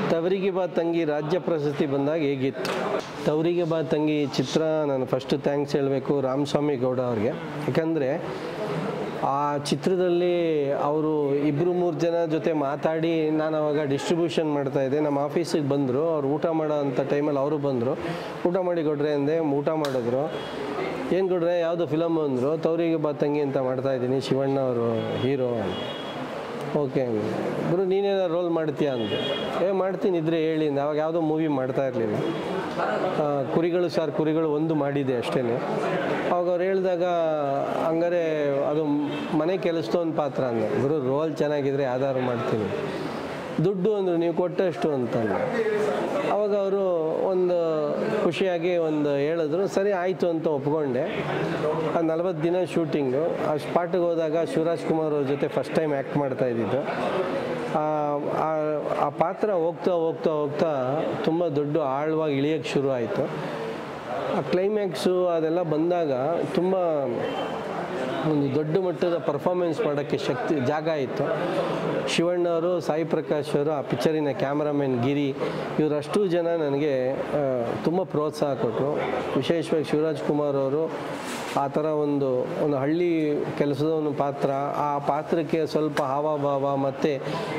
ತವರಿಗೆ ಬಾ ತಂಗಿ ರಾಜ್ಯ ಪ್ರಶಸ್ತಿ ಬಂದಾಗ ಹೇಗಿತ್ತು ತವರಿಗೆ ಬಾ ತಂಗಿ ಚಿತ್ರ ನಾನು ಫಸ್ಟ್ ಥ್ಯಾಂಕ್ಸ್ ಹೇಳಬೇಕು ರಾಮಸ್ವಾಮಿ ಗೌಡ ಅವ್ರಿಗೆ ಯಾಕಂದರೆ ಆ ಚಿತ್ರದಲ್ಲಿ ಅವರು ಇಬ್ಬರು ಮೂರು ಜನ ಜೊತೆ ಮಾತಾಡಿ ನಾನು ಅವಾಗ ಡಿಸ್ಟ್ರಿಬ್ಯೂಷನ್ ಮಾಡ್ತಾ ಇದ್ದೆ ನಮ್ಮ ಆಫೀಸಿಗೆ ಬಂದರು ಅವ್ರು ಊಟ ಮಾಡೋ ಅಂಥ ಟೈಮಲ್ಲಿ ಅವರು ಬಂದರು ಊಟ ಮಾಡಿ ಕೊಡ್ರೆ ಅಂದೆ ಊಟ ಮಾಡಿದ್ರು ಏನು ಕೊಡ್ರೆ ಯಾವುದು ಫಿಲಮ್ ಅಂದರು ತವರಿಗೆ ಬಾ ತಂಗಿ ಅಂತ ಮಾಡ್ತಾ ಇದ್ದೀನಿ ಶಿವಣ್ಣ ಅವರು ಹೀರೋ ಓಕೆ ಗುರು ನೀನೇನೋ ರೋಲ್ ಮಾಡ್ತೀಯಾ ಅಂದೆ ಏ ಮಾಡ್ತೀನಿ ಇದ್ರೆ ಹೇಳಿ ಅಂದೆ. ಅವಾಗ ಯಾವುದೋ ಮೂವಿ ಮಾಡ್ತಾ ಇರಲಿಲ್ಲ ಕುರಿಗಳು ಸರ್ ಕುರಿಗಳು ಒಂದು ಮಾಡಿದೆ ಅಷ್ಟೇ ಅವಾಗ ಅವ್ರು ಹೇಳಿದಾಗ ಹಂಗಾರೆ ಅದು ಮನೆ ಕೆಲಸದವನ ಪಾತ್ರ ಅಂದೆ ಗುರು ರೋಲ್ ಚೆನ್ನಾಗಿದ್ರೆ ಯಾವ್ದಾದ್ರು ಮಾಡ್ತೀನಿ ದುಡ್ಡು ಅಂದರು ನೀವು ಕೊಟ್ಟಷ್ಟು ಅಂತಂದು ಅವಾಗ ಅವರು ಒಂದು ಖುಷಿಯಾಗಿ ಒಂದು ಹೇಳಿದ್ರು ಸರಿ ಆಯಿತು ಅಂತ ಒಪ್ಕೊಂಡೆ ಆ ನಲ್ವತ್ತು ದಿನ ಶೂಟಿಂಗು ಆ ಸ್ಪಾಟಿಗೆ ಹೋದಾಗ ಶಿವರಾಜ್ ಕುಮಾರ್ ಅವ್ರ ಜೊತೆ ಫಸ್ಟ್ ಟೈಮ್ ಆ್ಯಕ್ಟ್ ಮಾಡ್ತಾ ಇದ್ದಿದ್ದು ಆ- ಆ- ಆ ಪಾತ್ರ ಹೋಗ್ತಾ ಹೋಗ್ತಾ ಹೋಗ್ತಾ ತುಂಬ ದೊಡ್ಡ ಆಳವಾಗಿ ಇಳಿಯೋಕ್ಕೆ ಶುರು ಆಯಿತು ಆ ಕ್ಲೈಮ್ಯಾಕ್ಸು ಅದೆಲ್ಲ ಬಂದಾಗ ತುಂಬ ಒಂದು ದೊಡ್ಡ ಮಟ್ಟದ ಪರ್ಫಾರ್ಮೆನ್ಸ್ ಮಾಡೋಕ್ಕೆ ಶಕ್ತಿ ಜಾಗ ಇತ್ತು ಶಿವಣ್ಣ ಅವರು ಸಾಯಿ ಪ್ರಕಾಶ್ ಅವರು ಆ ಪಿಕ್ಚರಿನ ಕ್ಯಾಮ್ರಾಮನ್ ಗಿರಿ ಇವರಷ್ಟು ಜನ ನನಗೆ ಆ, ತುಂಬ ಪ್ರೋತ್ಸಾಹ ಕೊಟ್ಟರು ವಿಶೇಷವಾಗಿ ಶಿವರಾಜ್ ಕುಮಾರ್ ಅವರು ಆ ಥರ ಒಂದು ಒಂದು ಹಳ್ಳಿ ಕೆಲಸದವನ ಪಾತ್ರ ಆ ಪಾತ್ರಕ್ಕೆ ಸ್ವಲ್ಪ ಹಾವಭಾವ ಮತ್ತು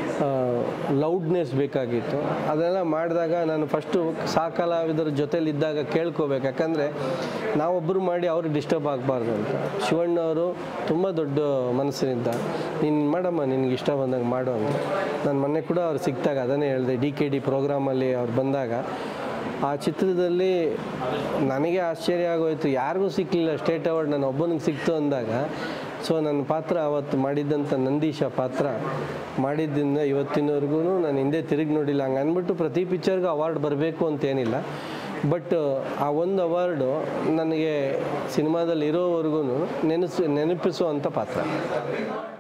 ಲೌಡ್ನೆಸ್ ಬೇಕಾಗಿತ್ತು ಅದೆಲ್ಲ ಮಾಡಿದಾಗ ನಾನು ಫಸ್ಟು ಸಾಕಲಾವಿದರ ಜೊತೆಲಿದ್ದಾಗ ಕೇಳ್ಕೋಬೇಕು ಯಾಕಂದರೆ ನಾವೊಬ್ಬರು ಮಾಡಿ ಅವ್ರಿಗೆ ಡಿಸ್ಟರ್ಬ್ ಆಗಬಾರ್ದು ಅಂತ ಶಿವಣ್ಣ ಅವರು ತುಂಬ ದೊಡ್ಡ ಮನಸ್ಸಿನಿಂದ ನೀನು ಮಾಡಮ್ಮ ನಿನ್ಗೆ ಇಷ್ಟ ಬಂದಾಗ ಮಾಡು ಅಂತ ನಾನು ಮೊನ್ನೆ ಕೂಡ ಅವ್ರು ಸಿಕ್ತಾಗ ಅದನ್ನೇ ಹೇಳಿದೆ ಡಿ ಕೆ ಡಿ ಪ್ರೋಗ್ರಾಮಲ್ಲಿ ಅವ್ರು ಬಂದಾಗ ಆ ಚಿತ್ರದಲ್ಲಿ ನನಗೆ ಆಶ್ಚರ್ಯ ಆಗೋಯ್ತು ಯಾರಿಗೂ ಸಿಕ್ಕಲಿಲ್ಲ ಸ್ಟೇಟ್ ಅವಾರ್ಡ್ ನಾನು ಒಬ್ಬನಿಗೆ ಸಿಕ್ತು ಅಂದಾಗ ಸೊ ನನ್ನ ಪಾತ್ರ ಅವತ್ತು ಮಾಡಿದ್ದಂಥ ನಂದೀಶ ಪಾತ್ರ ಮಾಡಿದ್ದರಿಂದ ಇವತ್ತಿನವರೆಗೂ ನಾನು ಹಿಂದೆ ತಿರುಗಿ ನೋಡಿಲ್ಲ ಹಂಗೆ ಅಂದ್ಬಿಟ್ಟು ಪ್ರತಿ ಪಿಕ್ಚರ್ಗೂ ಅವಾರ್ಡ್ ಬರಬೇಕು ಅಂತೇನಿಲ್ಲ ಬಟ್ ಆ ಒಂದು ಅವಾರ್ಡು ನನಗೆ ಸಿನಿಮಾದಲ್ಲಿ ಇರೋವರೆಗೂ ನೆನೆಸು ನೆನಪಿಸುವಂಥ ಪಾತ್ರ